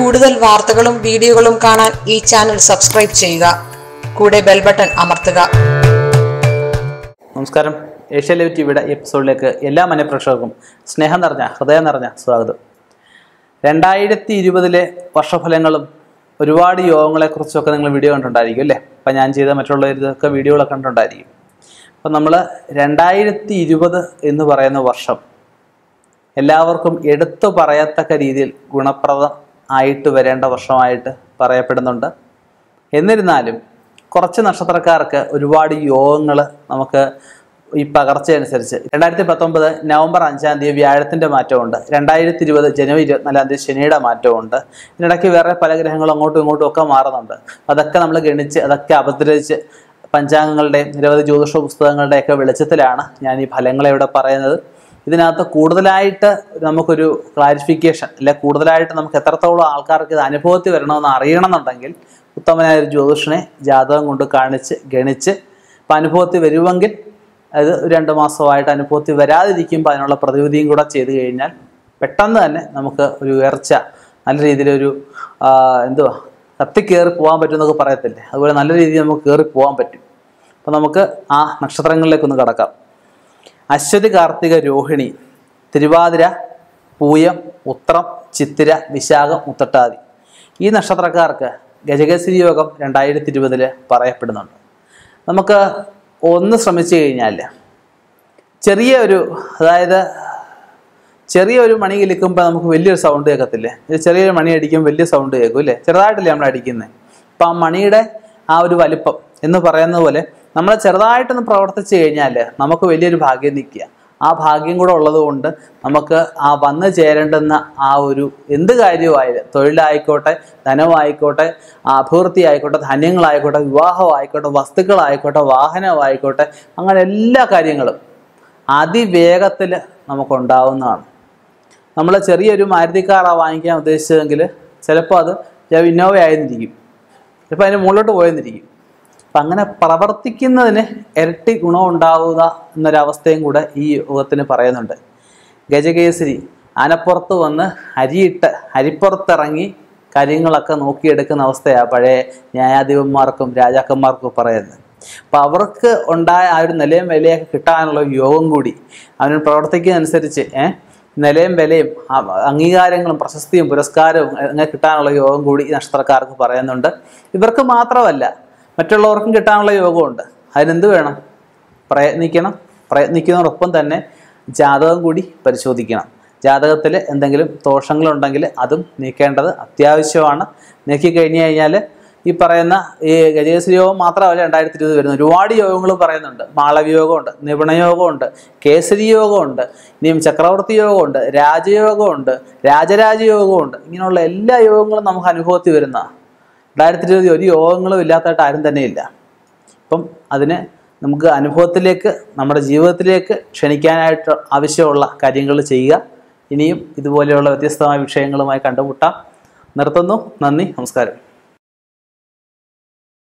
കൂടുതൽ വാർത്തകളും വീഡിയോകളും കാണാൻ ഈ ചാനൽ സബ്സ്ക്രൈബ് ചെയ്യുക കൂടെ ബെൽ ബട്ടൺ അമർത്തുക നമസ്കാരം ഏഷ്യ ലൈവ് ടിവിയുടെ എപ്പിസോഡിലേക്ക് എല്ലാ മനഃപ്രേക്ഷകർക്കും സ്നേഹം നിറഞ്ഞ ഹൃദയം നിറഞ്ഞ സ്വാഗതം രണ്ടായിരത്തി ഇരുപതിലെ വർഷഫലങ്ങളും ഒരുപാട് യോഗങ്ങളെക്കുറിച്ചൊക്കെ നിങ്ങൾ വീഡിയോ കണ്ടിട്ടുണ്ടായിരിക്കും അല്ലേ അപ്പം ഞാൻ ചെയ്ത മറ്റുള്ളവരിതൊക്കെ വീഡിയോകളൊക്കെ കണ്ടിട്ടുണ്ടായിരിക്കും അപ്പം നമ്മൾ രണ്ടായിരത്തി ഇരുപത് എന്ന് പറയുന്ന വർഷം എല്ലാവർക്കും എടുത്തു പറയത്തക്ക രീതിയിൽ ഗുണപ്രദം ആയിട്ട് വരേണ്ട വർഷമായിട്ട് പറയപ്പെടുന്നുണ്ട് എന്നിരുന്നാലും കുറച്ച് നക്ഷത്രക്കാർക്ക് ഒരുപാട് യോഗങ്ങൾ നമുക്ക് ഈ പകർച്ച അനുസരിച്ച് രണ്ടായിരത്തി പത്തൊമ്പത് നവംബർ അഞ്ചാം തീയതി വ്യാഴത്തിൻ്റെ മാറ്റമുണ്ട് രണ്ടായിരത്തി ഇരുപത് ജനുവരി ഇരുപത്തിനാലാം തീയതി ശനിയുടെ മാറ്റമുണ്ട് ഇതിനിടയ്ക്ക് വേറെ പല ഗ്രഹങ്ങളും അങ്ങോട്ടും ഇങ്ങോട്ടും ഒക്കെ മാറുന്നുണ്ട് അതൊക്കെ നമ്മൾ ഗണിച്ച് അതൊക്കെ അപഗ്രഹിച്ച് പഞ്ചാംഗങ്ങളുടെയും നിരവധി ജ്യോതിഷ പുസ്തകങ്ങളുടെയൊക്കെ വെളിച്ചത്തിലാണ് ഞാൻ ഈ ഫലങ്ങളെ ഇവിടെ പറയുന്നത് ഇതിനകത്ത് കൂടുതലായിട്ട് നമുക്കൊരു ക്ലാരിഫിക്കേഷൻ അല്ലെ കൂടുതലായിട്ട് നമുക്ക് എത്രത്തോളം ആൾക്കാർക്ക് ഇത് അനുഭവത്തിൽ വരണമെന്ന് അറിയണമെന്നുണ്ടെങ്കിൽ ഉത്തമനായ ഒരു ജ്യോതിഷനെ ജാതകം കൊണ്ട് കാണിച്ച് ഗണിച്ച് ഇപ്പം അനുഭവത്തിൽ വരുമെങ്കിൽ അത് രണ്ട് മാസമായിട്ട് അനുഭവത്തിൽ വരാതിരിക്കുമ്പോൾ അതിനുള്ള പ്രതിവിധിയും കൂടെ ചെയ്തു കഴിഞ്ഞാൽ പെട്ടെന്ന് തന്നെ നമുക്ക് ഒരു ഉയർച്ച നല്ല രീതിയിലൊരു ആ, എന്തുവാ കത്തിക്കേറി പോകാൻ പറ്റും എന്നൊക്കെ പറയത്തില്ലേ അതുപോലെ നല്ല രീതിയിൽ നമുക്ക് കയറി പോകാൻ പറ്റും അപ്പം നമുക്ക് ആ നക്ഷത്രങ്ങളിലേക്കൊന്ന് കടക്കാം അശ്വതി കാർത്തിക രോഹിണി തിരുവാതിര പൂയം ഉത്രം ചിത്തിര വിശാഖം മുത്തട്ടാതി ഈ നക്ഷത്രക്കാർക്ക് ഗജകേസരി യോഗം രണ്ടായിരത്തി ഇരുപതിൽ പറയപ്പെടുന്നുണ്ട് നമുക്ക് ഒന്ന് ശ്രമിച്ചു കഴിഞ്ഞാൽ ചെറിയ ഒരു അതായത് ചെറിയ ഒരു മണി കിളിക്കുമ്പോൾ നമുക്ക് വലിയൊരു സൗണ്ട് കേൾക്കത്തില്ലേ ഇത് ചെറിയൊരു മണി അടിക്കുമ്പോൾ വലിയ സൗണ്ട് കേൾക്കും അല്ലേ ചെറുതായിട്ടല്ലേ നമ്മൾ അടിക്കുന്നത് അപ്പം ആ മണിയുടെ ആ ഒരു വലിപ്പം എന്ന് പറയുന്ന പോലെ നമ്മൾ ചെറുതായിട്ടൊന്ന് പ്രവർത്തിച്ചു കഴിഞ്ഞാൽ നമുക്ക് വലിയൊരു ഭാഗ്യം നിൽക്കുക ആ ഭാഗ്യം കൂടെ ഉള്ളതുകൊണ്ട് നമുക്ക് ആ വന്നു ചേരേണ്ടുന്ന ആ ഒരു എന്ത് കാര്യമായാലും തൊഴിലായിക്കോട്ടെ ധനമായിക്കോട്ടെ ആ അഭിവൃദ്ധി ആയിക്കോട്ടെ ധാന്യങ്ങളായിക്കോട്ടെ വിവാഹമായിക്കോട്ടെ വസ്തുക്കളായിക്കോട്ടെ വാഹനമായിക്കോട്ടെ അങ്ങനെ എല്ലാ കാര്യങ്ങളും അതിവേഗത്തിൽ നമുക്കുണ്ടാവുന്നതാണ് നമ്മൾ ചെറിയൊരു മാരുതി കാറാണ് വാങ്ങിക്കാൻ ഉദ്ദേശിച്ചതെങ്കിൽ ചിലപ്പോൾ അത് ഇന്നോവ ആയിരുന്നിരിക്കും ചിലപ്പോൾ അതിന് മുകളിലോട്ട് പോയെന്നിരിക്കും അപ്പം അങ്ങനെ പ്രവർത്തിക്കുന്നതിന് ഇരട്ടി ഗുണം ഉണ്ടാവുക എന്നൊരവസ്ഥയും കൂടെ ഈ യോഗത്തിന് പറയുന്നുണ്ട് ഗജകേസരി ആനപ്പുറത്ത് വന്ന് അരിയിട്ട് അരിപ്പുറത്തിറങ്ങി കാര്യങ്ങളൊക്കെ നോക്കിയെടുക്കുന്ന അവസ്ഥയാണ് പഴയ ന്യായാധിപന്മാർക്കും രാജാക്കന്മാർക്കും പറയുന്നത് അപ്പം അവർക്ക് ഉണ്ടായ ആ ഒരു നിലയും വിലയൊക്കെ കിട്ടാനുള്ള ഒരു യോഗം കൂടി അവന് പ്രവർത്തിക്കുന്നതനുസരിച്ച് ഏഹ് നിലയും വിലയും ആ- അംഗീകാരങ്ങളും പ്രശസ്തിയും പുരസ്കാരവും അങ്ങനെ കിട്ടാനുള്ള യോഗം കൂടി ഈ നക്ഷത്രക്കാർക്ക് പറയുന്നുണ്ട് ഇവർക്ക് മാത്രമല്ല മറ്റുള്ളവർക്കും കിട്ടാനുള്ള യോഗമുണ്ട് അതിനെന്ത് വേണം പ്രയത്നിക്കണം പ്രയത്നിക്കുന്നതോടൊപ്പം തന്നെ ജാതകം കൂടി പരിശോധിക്കണം ജാതകത്തിൽ എന്തെങ്കിലും ദോഷങ്ങളുണ്ടെങ്കിൽ അതും നീക്കേണ്ടത് അത്യാവശ്യമാണ് നീക്കി കഴിഞ്ഞു കഴിഞ്ഞാൽ ഈ പറയുന്ന ഈ ഗജേശ്വരി യോഗം മാത്രമല്ല രണ്ടായിരത്തി ഇരുപത് വരുന്നത് ഒരുപാട് യോഗങ്ങൾ പറയുന്നുണ്ട് മാളവയോഗമുണ്ട് നിപുണയോഗമുണ്ട് കേസരി യോഗമുണ്ട് ഇനിയും ചക്രവർത്തി യോഗമുണ്ട് രാജയോഗമുണ്ട് രാജരാജയോഗമുണ്ട് ഇങ്ങനെയുള്ള എല്ലാ യോഗങ്ങളും നമുക്ക് അനുഭവത്തിൽ വരുന്ന രണ്ടായിരത്തി ഇരുപത് ഒരു യോഗങ്ങളും ഇല്ലാത്തതായിട്ട് ആരും തന്നെ ഇല്ല അപ്പം അതിന് നമുക്ക് അനുഭവത്തിലേക്ക് നമ്മുടെ ജീവിതത്തിലേക്ക് ക്ഷണിക്കാനായിട്ട് ആവശ്യമുള്ള കാര്യങ്ങൾ ചെയ്യുക ഇനിയും ഇതുപോലെയുള്ള വ്യത്യസ്തമായ വിഷയങ്ങളുമായി കണ്ടുമുട്ടാം നിർത്തുന്നു നന്ദി നമസ്കാരം